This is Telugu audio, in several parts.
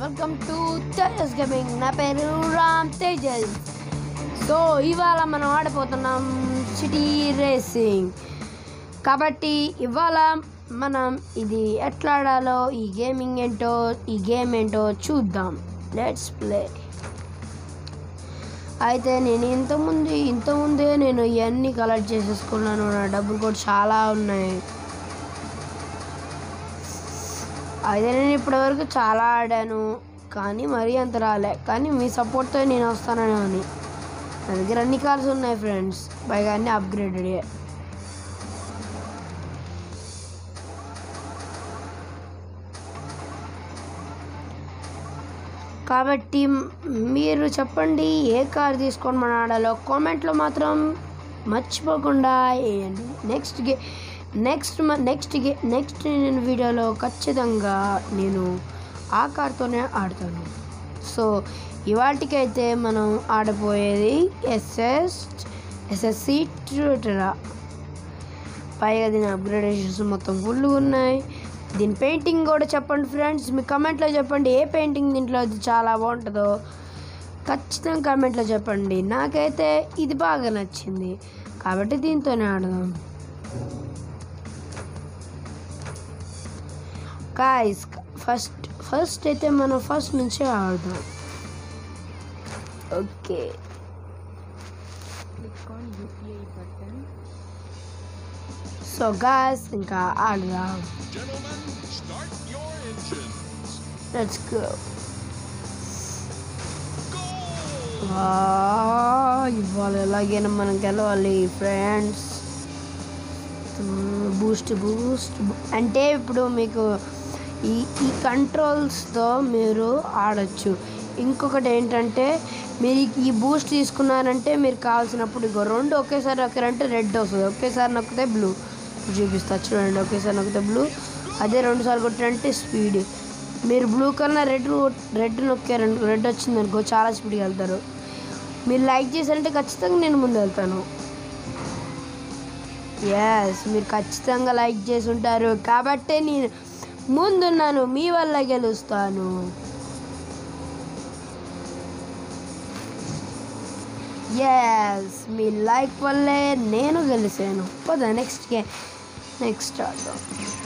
వెల్కమ్ టు తేజస్ గేమింగ్ నా పేరు రామ్ తేజస్ సో ఇవాళ మనం ఆడిపోతున్నాం సిటీ రేసింగ్ కాబట్టి ఇవాళ మనం ఇది ఎట్లా ఆడాలో ఈ గేమింగ్ ఏంటో ఈ గేమ్ ఏంటో చూద్దాం లెట్స్ ప్లే అయితే నేను ఇంతకుముందు ఇంతకుముందే నేను ఇవన్నీ కలెక్ట్ చేసేసుకున్నాను నా డబ్బులు కూడా చాలా ఉన్నాయి అయితే నేను ఇప్పటివరకు చాలా ఆడాను కానీ మరీ అంత రాలే కానీ మీ సపోర్ట్తో నేను వస్తానని అని నా దగ్గర అన్ని కార్స్ ఉన్నాయి ఫ్రెండ్స్ పైగా అన్ని అప్గ్రేడెడ్ కాబట్టి మీరు చెప్పండి ఏ కార్ తీసుకొని మన ఆడాలో కామెంట్లో మాత్రం మర్చిపోకుండా వేయండి నెక్స్ట్ గే నెక్స్ట్ నెక్స్ట్ గే నెక్స్ట్ నేను వీడియోలో ఖచ్చితంగా నేను ఆ కార్తోనే ఆడతాను సో ఇవాటికైతే మనం ఆడబోయేది ఎస్ఎస్ ఎస్ఎస్సి ట్యూటరా పైగా దీని అప్గ్రేడేషన్స్ మొత్తం ఫుల్ ఉన్నాయి దీని పెయింటింగ్ కూడా చెప్పండి ఫ్రెండ్స్ మీ కమెంట్లో చెప్పండి ఏ పెయింటింగ్ దీంట్లో అది చాలా బాగుంటుందో ఖచ్చితంగా కమెంట్లో చెప్పండి నాకైతే ఇది బాగా నచ్చింది కాబట్టి దీంతోనే ఆడదాం గాయస్ ఫస్ట్ ఫస్ట్ అయితే మనం ఫస్ట్ నుంచే ఆడదాం ఓకే సో గాయస్ ఇంకా ఆడదాం Gentlemen, start your engines. Let's go Go! ఇవాళ ఎలాగైనా మనం గెలవాలి ఫ్రెండ్స్ బూస్ట్ బూస్ట్ అంటే ఇప్పుడు మీకు ఈ ఈ కంట్రోల్స్తో మీరు ఆడొచ్చు ఇంకొకటి ఏంటంటే మీరు ఈ- ఈ బూస్ట్ తీసుకున్నారంటే మీరు కావాల్సినప్పుడు ఇగో రెండు ఒకేసారి నొక్కారంటే రెడ్ వస్తుంది ఒకేసారి నొక్కితే బ్లూ చూపిస్తా చూడండి ఒకేసారి నొక్కితే బ్లూ అదే రెండు సార్లు కొట్టారంటే స్పీడ్ మీరు బ్లూ కన్నా రెడ్ రెడ్ నొక్కారండి రెడ్ వచ్చింది అనుకో చాలా స్పీడ్గా వెళ్తారు మీరు లైక్ చేశారంటే ఖచ్చితంగా నేను ముందు వెళ్తాను ఎస్ మీరు ఖచ్చితంగా లైక్ చేసి ఉంటారు కాబట్టే నేను ముందున్నాను మీ వల్ల గెలుస్తాను ఎస్ మీ లైక్ వల్లే నేను గెలిచాను పద నెక్స్ట్ గే నెక్స్ట్ ఆడదాం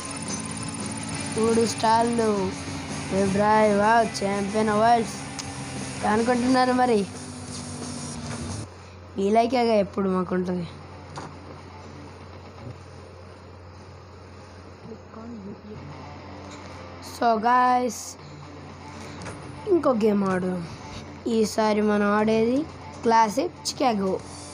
మూడు స్టార్లు ఫిబ్రవరి వా ఛాంపియన్ అవార్డ్స్ అనుకుంటున్నారు మరి మీ లైకేగా ఎప్పుడు మాకు ఉంటుంది సో గాయస్ ఇంకో గేమ్ ఆడు ఈసారి మనం ఆడేది క్లాసిక్ చికాగో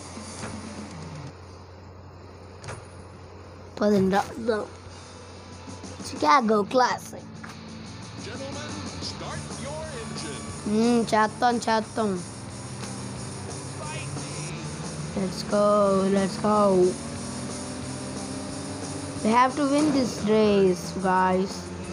పదండి ఆడదాం Chicago classic Gentlemen, start your engines. మ్మ్, చేస్తాం చేస్తాం Fight me. Let's go let's go We have to win this race, guys.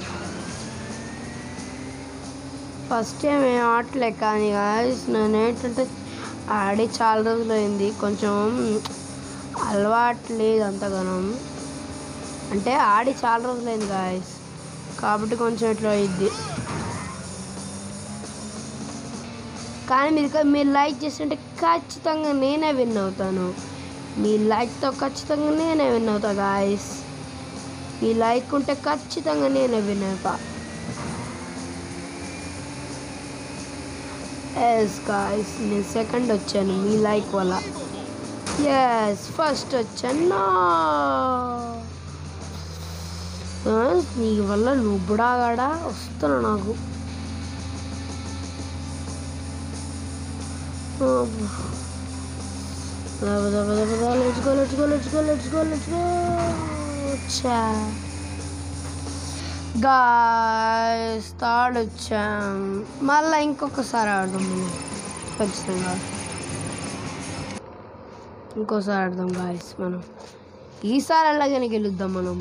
First time ఏం ఆడలే కానీ గాయస్ నేను ఏంటంటే ఆడి చాలా రోజులు అయింది కొంచెం అలవాటు లేదు అంతగానం అంటే ఆడి చాలా రోజులైంది గాయస్ కాబట్టి కొంచెం ఇట్లా అయింది కానీ మీరు మీరు లైక్ చేస్తుంటే ఖచ్చితంగా నేనే విన్ అవుతాను మీ లైక్తో ఖచ్చితంగా నేనే విన్ అవుతా గాయస్ మీ లైక్ ఉంటే ఖచ్చితంగా నేనే విన్ అవుతా ఎస్ గాయస్ నేను సెకండ్ వచ్చాను మీ లైక్ వల్ల ఎస్ ఫస్ట్ వచ్చాను No. Guys, నీ వల్ల నువ్వు బుడాగాడా వస్తున్నా నాకు let's go let's go let's go let's go let's go వచ్చా గాయస్ థర్డ్ వచ్చాం మళ్ళీ ఇంకొకసారి ఆడదాం మనం ఖచ్చితంగా ఇంకోసారి ఆడదాం గాయస్ మనం ఈసారి అలాగనే గెలుద్దాం మనం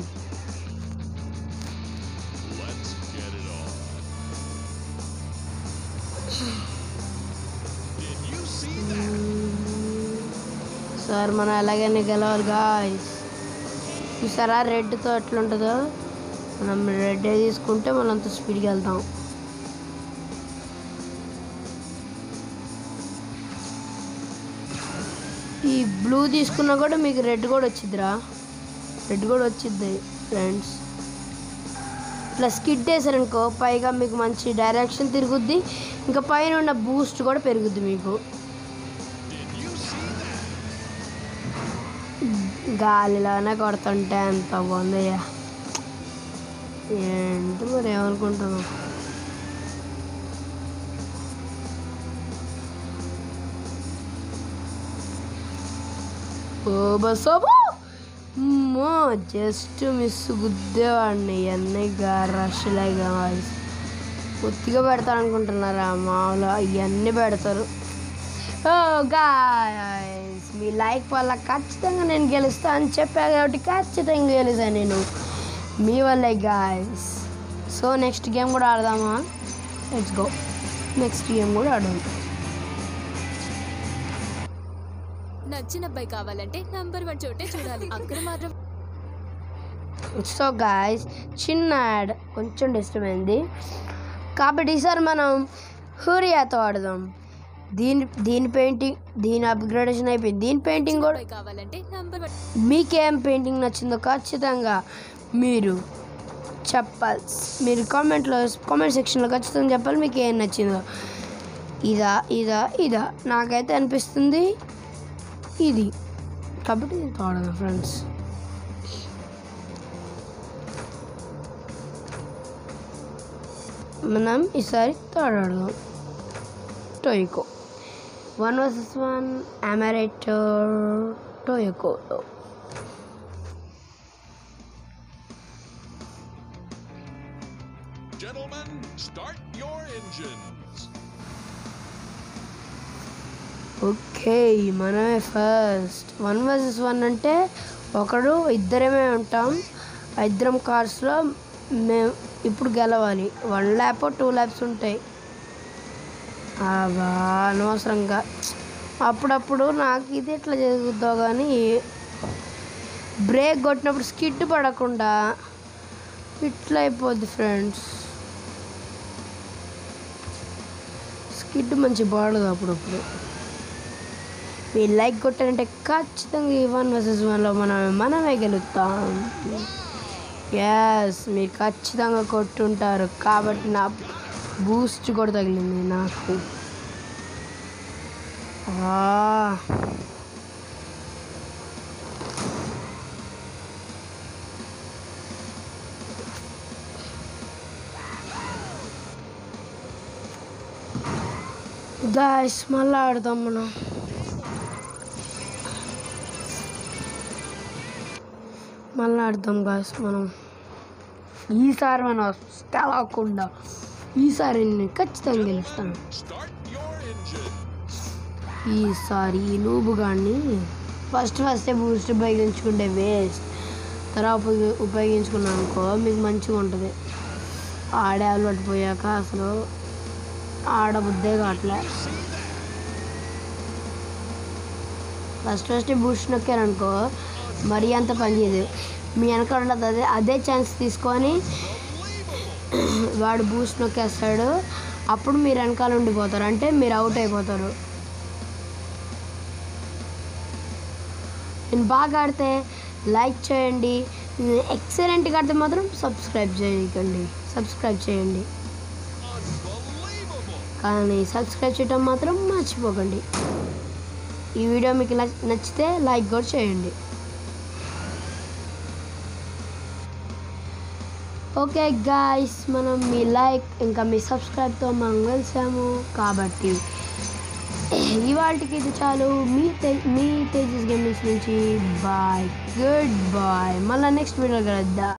Let's get it on. Did you see that? Sir మనం ఎలాగైనా గెలవాలి గాయస్ చూసారా రెడ్తో ఎట్లుంటుందో మనం రెడ్ తీసుకుంటే మనం అంత స్పీడ్గా వెళ్తాం ఈ బ్లూ తీసుకున్నా కూడా మీకు రెడ్ కూడా వచ్చిద్దిరా రెడ్ కూడా వచ్చిద్ది ఫ్రెండ్స్ ఇట్లా స్కిడ్ వేసారనుకో పైగా మీకు మంచి డైరెక్షన్ తిరుగుద్ది ఇంకా పైన ఉన్న బూస్ట్ కూడా పెరుగుద్ది మీకు Did you see that? గాలిలోనే కొడుతుంటే ఎంత బాగుందయ్యా ఏంటి మరి ఏమనుకుంటున్నావు ఓ బస్సోబో అమ్మో జస్ట్ మిస్ గుద్దేవాడిని ఇవన్నీ రష్లాగా కొద్దిగా పెడతారు అనుకుంటున్నారా మామూలు ఇవన్నీ పెడతారు ఓ గాయస్ మీ లైక్ వల్ల ఖచ్చితంగా నేను గెలుస్తా అని చెప్పా కాబట్టి ఖచ్చితంగా గెలిచాను నేను మీ వల్లే గాయస్ సో నెక్స్ట్ గేమ్ కూడా ఆడదామా లెట్స్ గో నెక్స్ట్ గేమ్ కూడా ఆడదాం నచ్చిన అబ్బాయి కావాలంటే నంబర్ వన్ చోటే చూడాలి అక్కడ మాత్రం సో గాయస్ చిన్న యాడ్ కొంచెం డిస్టర్బ్ అయింది కాబట్టి ఈసారి మనం హూరియాతో ఆడదాం దీని దీని పెయింటింగ్ దీని అప్గ్రేడేషన్ అయిపోయింది దీని పెయింటింగ్ కూడా అబ్బాయి కావాలంటే నంబర్ వన్ మీకేం పెయింటింగ్ నచ్చిందో ఖచ్చితంగా మీరు చెప్పాలి మీరు కామెంట్లో కామెంట్ సెక్షన్లో ఖచ్చితంగా చెప్పాలి మీకు ఏం నచ్చిందో ఇదా ఇదా ఇదా నాకైతే అనిపిస్తుంది ఇది కాబట్టి నేను తోడదాం ఫ్రెండ్స్ మనం ఈసారి తోడదాం టోయికో వన్ వర్సెస్ వన్ అమెరేటర్ టోయోకోలో Gentlemen, start your engines. Okay మనమే ఫస్ట్ వన్ వర్సెస్ వన్ అంటే ఒకడు ఇద్దరమే ఉంటాం ఆ ఇద్దరం కార్స్లో మేము ఇప్పుడు గెలవాలి వన్ ల్యాప్ టూ ల్యాప్స్ ఉంటాయి అబ్బా అనవసరంగా అప్పుడప్పుడు నాకు ఇది ఎట్లా జరుగుద్దో కానీ బ్రేక్ కొట్టినప్పుడు స్కిడ్ పడకుండా ఇట్లా అయిపోద్ది ఫ్రెండ్స్ స్కిడ్ మంచి బాడదు అప్పుడప్పుడు మీరు లైక్ కొట్టారంటే ఖచ్చితంగా ఈ వన్ వర్సెస్ వన్లో మనం మనమే గెలుస్తాం ఎస్ మీరు ఖచ్చితంగా కొట్టుంటారు కాబట్టి నా బూస్ట్ కూడా తగిలింది నాకు ఆ. గాయస్ మళ్ళీ ఆడదాం మనం మళ్ళీ ఆడదాం గాయస్ మనం ఈసారి మనం తెలవకుండా ఈసారి నేను ఖచ్చితంగా గెలుస్తాను Start your engines. ఈసారి ఈ నూబు గాన్ని ఫస్ట్ ఫస్ట్ బూస్ట్ ఉపయోగించుకుంటే వేస్ట్ తర్వాత ఉపయోగి- ఉపయోగించుకున్నాను అనుకో మీకు మంచిగా ఉంటుంది ఆడే అలవాటు పోయాక అసలు ఆడబుద్దే కావట్లే ఫస్ట్ ఫస్ట్ బూస్ట్ నొక్కారనుకో మరీ అంత పనిచేయదు మీ వెనక ఉండదు అదే అదే ఛాన్స్ తీసుకొని వాడు బూస్ట్ నొక్కేస్తాడు అప్పుడు మీరు వెనకాల ఉండిపోతారు అంటే మీరు అవుట్ అయిపోతారు నేను బాగా ఆడితే లైక్ చేయండి ఎక్సలెంట్గా ఆడితే మాత్రం సబ్స్క్రైబ్ చేయకండి సబ్స్క్రైబ్ చేయండి Unbelievable. కానీ సబ్స్క్రైబ్ చేయడం మాత్రం మర్చిపోకండి ఈ వీడియో మీకు నచ్- నచ్చితే లైక్ కూడా చేయండి ఓకే గాయస్ మనం మీ లైక్ ఇంకా మీ సబ్స్క్రైబ్తో మనం కలిసాము కాబట్టి ఇవాళకి ఇది చాలు మీ తే మీ తేజస్ గేమింగ్స్ నుంచి బాయ్ గుడ్ బాయ్ మళ్ళీ నెక్స్ట్ వీడియో కలుద్దాం